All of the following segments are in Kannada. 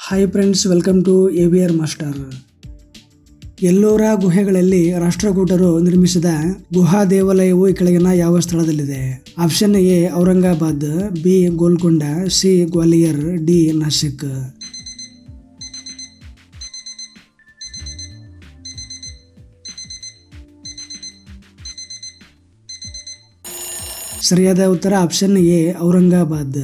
hi friends welcome to A V R master Ellora ಗುಹೆಗಳಲ್ಲಿ ರಾಷ್ಟ್ರಕೂಟರು ನಿರ್ಮಿಸಿದ ಗುಹಾ ದೇವಾಲಯವು ಈ ಕೆಳಗಿನ ಯಾವ ಸ್ಥಳದಲ್ಲಿದೆ option A Aurangabad B Golconda C Gwalior D Nasik ಸರಿಯಾದ ಉತ್ತರ ಆಪ್ಷನ್ ಎ ಔರಂಗಾಬಾದ್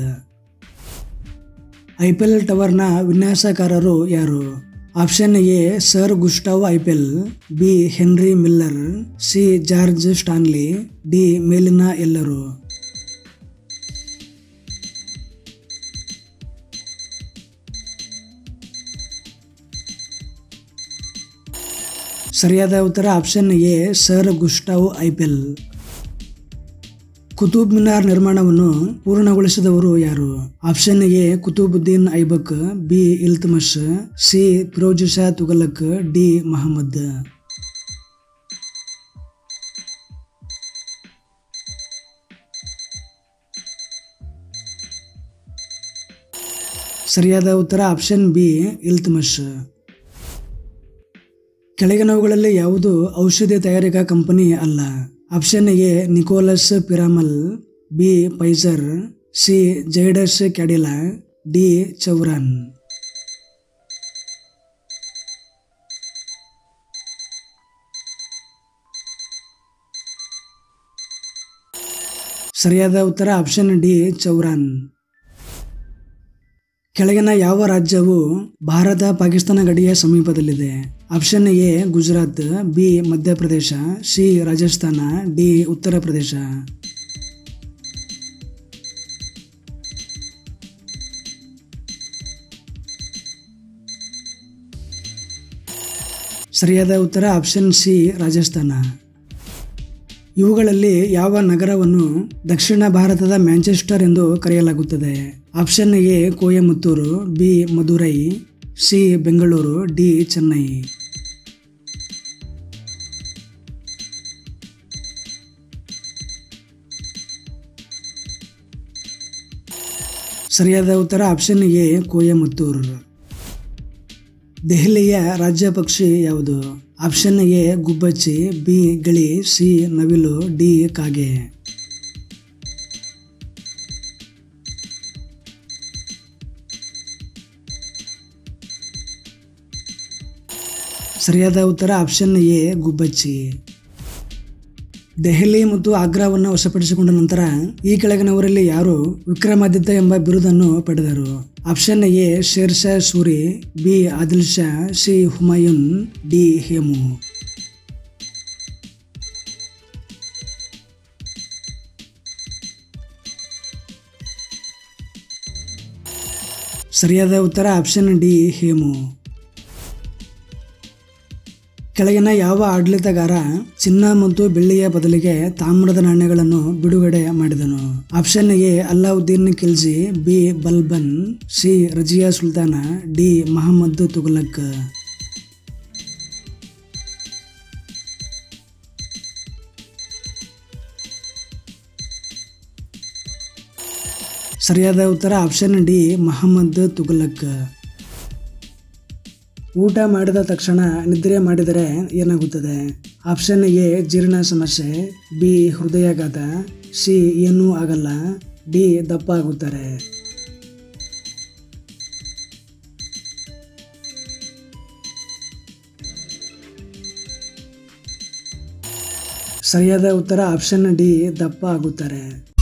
ಐಪೆಲ್ ಟವರ್ನ ವಿನ್ಯಾಸಕಾರರು ಯಾರು option A sir Gustave Eiffel B Henry Miller C George Stanley D ಮೇಲಿನ ಎಲ್ಲರು ಸರಿಯಾದ ಉತ್ತರ option A sir Gustave Eiffel Qutub Minar ನಿರ್ಮಾಣವನ್ನು ಪೂರ್ಣಗೊಳಿಸಿದವರು ಯಾರು option A Qutubuddin Aibak B Iltutmish C Firoz Shah Tughlaq D Mohammad ಸರಿಯಾದ ಉತ್ತರ ಆಪ್ಷನ್ ಬಿ ಇಲ್ತಮಶ್ ಕೆಳಗಿನವುಗಳಲ್ಲಿ ಯಾವುದು ಔಷಧಿ ತಯಾರಿಕಾ ಕಂಪನಿ ಅಲ್ಲ option A Nicholas Piramal B Pfizer C Zydus Cadila D ಚೌರಾನ್ ಸರಿಯಾದ ಉತ್ತರ ಆಪ್ಷನ್ ಡಿ ಚೌರಾನ್ ಕೆಳಗಿನ ಯಾವ ರಾಜ್ಯವು ಭಾರತ ಪಾಕಿಸ್ತಾನ ಗಡಿಯ ಸಮೀಪದಲ್ಲಿದೆ option A Gujarat B Madhya Pradesh C Rajasthan D Uttar Pradesh ಸರಿಯಾದ ಉತ್ತರ ಆಪ್ಷನ್ ಸಿ ರಾಜಸ್ಥಾನ ಇವುಗಳಲ್ಲಿ ಯಾವ ನಗರವನ್ನು ದಕ್ಷಿಣ ಭಾರತದ ಮ್ಯಾಂಚೆಸ್ಟರ್ ಎಂದು ಕರೆಯಲಾಗುತ್ತದೆ option A Coimbatore B Madurai C Bengaluru D Chennai ಸರಿಯಾದ ಉತ್ತರ ಆಪ್ಷನ್ ಎ ಕೋಯಮತ್ತೂರು ದೆಹಲಿಯ ರಾಜ್ಯ ಪಕ್ಷಿ ಯಾವುದು ಆಪ್ಷನ್ ಎ ಗುಬ್ಬಚ್ಚಿ ಬಿ ಗಿಳಿ ಸಿ ನವಿಲು ಡಿ ಕಾಗೆ ಸರಿಯಾದ ಉತ್ತರ ಆಪ್ಷನ್ ಎ ಗುಬ್ಬಚ್ಚಿ ದೆಹಲಿ ಮತ್ತು ಆಗ್ರಾವನ್ನು ವಶಪಡಿಸಿಕೊಂಡ ನಂತರ ಈ ಕೆಳಗಿನವರಲ್ಲಿ ಯಾರು ವಿಕ್ರಮಾದಿತ್ಯ ಎಂಬ ಬಿರುದನ್ನು ಪಡೆದರು option A Sher Shah Suri B Adil Shah C Humayun D Hemu ಸರಿಯಾದ ಉತ್ತರ ಆಪ್ಷನ್ ಡಿ ಹೇಮು ಕೆಳಗಿನ ಯಾವ ಆಡಳಿತಗಾರ ಚಿನ್ನ ಮತ್ತು ಬೆಳ್ಳಿಯ ಬದಲಿಗೆ ತಾಮ್ರದ ನಾಣ್ಯಗಳನ್ನು ಬಿಡುಗಡೆ ಮಾಡಿದನು option A Alauddin Khilji B Balban C Razia Sultan D Mohammad Tughlaq ಸರಿಯಾದ ಉತ್ತರ ಆಪ್ಷನ್ ಡಿ ಮಹಮ್ಮದ್ ತುಘಲಕ್ ಊಟ ಮಾಡಿದ ತಕ್ಷಣ ನಿದ್ರೆ ಮಾಡಿದರೆ ಏನಾಗುತ್ತದೆ ಆಪ್ಷನ್ ಎ ಜೀರ್ಣ ಸಮಸ್ಯೆ ಬಿ ಹೃದಯಾಘಾತ ಸಿ ಏನೂ ಆಗಲ್ಲ ಡಿ ದಪ್ಪ ಆಗುತ್ತಾರೆ ಸರಿಯಾದ ಉತ್ತರ ಆಪ್ಷನ್ ಡಿ ದಪ್ಪ ಆಗುತ್ತಾರೆ